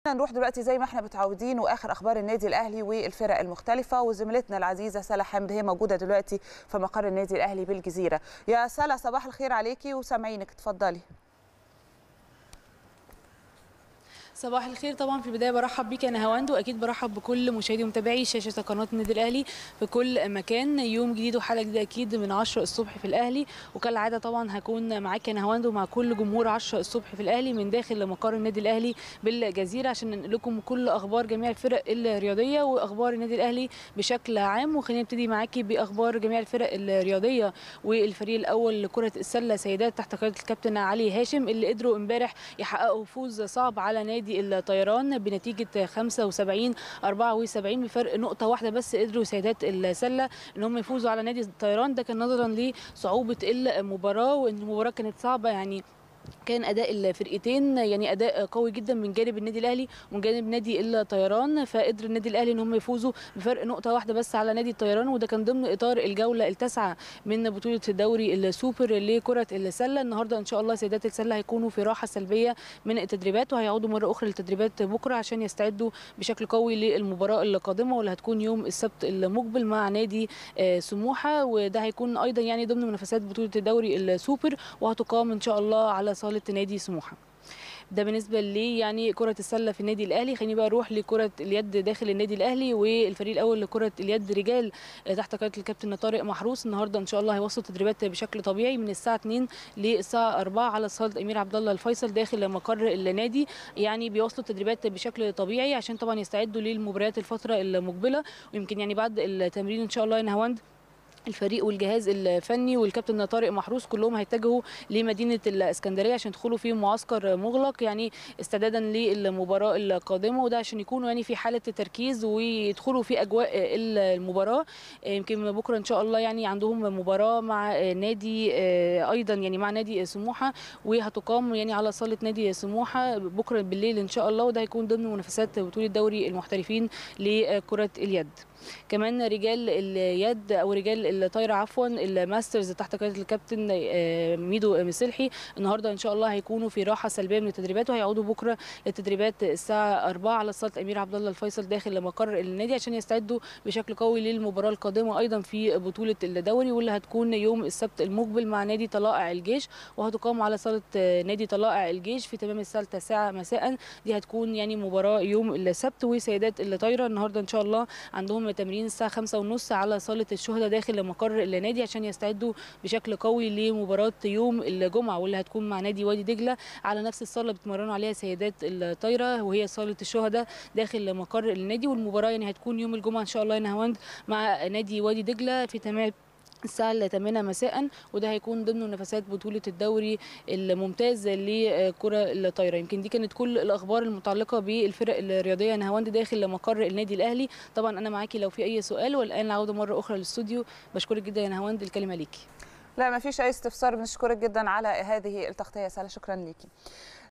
نروح دلوقتي زي ما احنا متعودين واخر اخبار النادي الاهلي والفرق المختلفه وزميلتنا العزيزه سلا حمد هي موجوده دلوقتي في مقر النادي الاهلي بالجزيره يا سلا صباح الخير عليكي وسامعينك اتفضلي صباح الخير طبعا في البدايه برحب بيك انا هواند واكيد برحب بكل مشاهدي ومتابعي شاشه قناه النادي الاهلي في كل مكان يوم جديد وحلقه جديده اكيد من 10 الصبح في الاهلي وكالعاده طبعا هكون معاك انا هواند ومع كل جمهور 10 الصبح في الاهلي من داخل مقر النادي الاهلي بالجزيره عشان ننقل لكم كل اخبار جميع الفرق الرياضيه واخبار النادي الاهلي بشكل عام وخلينا نبتدي معاكي باخبار جميع الفرق الرياضيه والفريق الاول لكره السله سيدات تحت قياده الكابتن علي هاشم اللي قدروا امبارح يحققوا فوز صعب على نادي نادي الطيران بنتيجه 75 74 بفرق نقطه واحده بس قدروا سيدات السله ان هم يفوزوا على نادي الطيران ده كان نظرا لصعوبه المباراه وان المباراه كانت صعبه يعني كان اداء الفرقتين يعني اداء قوي جدا من جانب النادي الاهلي ومن جانب نادي الطيران فقدر النادي الاهلي ان هم يفوزوا بفرق نقطه واحده بس على نادي الطيران وده كان ضمن اطار الجوله التاسعه من بطوله الدوري السوبر لكره السله النهارده ان شاء الله سيدات السله هيكونوا في راحه سلبيه من التدريبات وهيعودوا مره اخرى للتدريبات بكره عشان يستعدوا بشكل قوي للمباراه القادمه واللي هتكون يوم السبت المقبل مع نادي سموحه وده هيكون ايضا يعني ضمن منافسات بطوله الدوري السوبر وهتقام ان شاء الله على صاله نادي سموحه ده بالنسبه لي يعني كره السله في النادي الاهلي خليني بقى اروح لكره اليد داخل النادي الاهلي والفريق الاول لكره اليد رجال تحت قياده الكابتن طارق محروس النهارده ان شاء الله هيوصلوا تدريبات بشكل طبيعي من الساعه 2 للساعه 4 على صاله امير عبد الله الفيصل داخل مقر النادي يعني بيوصلوا التدريبات بشكل طبيعي عشان طبعا يستعدوا للمباريات الفتره المقبله ويمكن يعني بعد التمرين ان شاء الله يا نهاوند الفريق والجهاز الفني والكابتن طارق محروس كلهم هيتجهوا لمدينه الاسكندريه عشان يدخلوا في معسكر مغلق يعني استعدادا للمباراه القادمه وده عشان يكونوا يعني في حاله تركيز ويدخلوا في اجواء المباراه يمكن بكره ان شاء الله يعني عندهم مباراه مع نادي ايضا يعني مع نادي سموحه وهتقام يعني على صاله نادي سموحه بكره بالليل ان شاء الله وده هيكون ضمن منافسات بطوله دوري المحترفين لكره اليد كمان رجال اليد او رجال الطايره عفوا الماسترز تحت قياده الكابتن ميدو مسلحي النهارده ان شاء الله هيكونوا في راحه سلبيه من التدريبات وهيعودوا بكره للتدريبات الساعه 4 على صاله امير عبد الله الفيصل داخل مقر النادي عشان يستعدوا بشكل قوي للمباراه القادمه ايضا في بطوله الدوري واللي هتكون يوم السبت المقبل مع نادي طلائع الجيش وهتقام على صاله نادي طلائع الجيش في تمام الساعه 9 مساء دي هتكون يعني مباراه يوم السبت وسيدات الطايره النهارده ان شاء الله عندهم تمرين الساعه 5 ونص على صاله الشهداء داخل مقر النادي عشان يستعدوا بشكل قوي لمباراه يوم الجمعه واللي هتكون مع نادي وادي دجله على نفس الصاله بيتمرنوا عليها سيدات الطايره وهي صاله الشهداء داخل مقر النادي والمباراه يعني هتكون يوم الجمعه ان شاء الله يا نهاوند مع نادي وادي دجله في تمام الساعة 8 مساء وده هيكون ضمن منافسات بطولة الدوري الممتاز لكرة الطايرة يمكن دي كانت كل الأخبار المتعلقة بالفرق الرياضية نهاوند داخل مقر النادي الأهلي طبعا أنا معاكي لو في أي سؤال والآن العودة مرة أخرى للاستوديو بشكرك جدا يا نهاوند الكلمة ليكي لا ما فيش أي استفسار بنشكرك جدا على هذه التغطية سهلة شكرا ليكي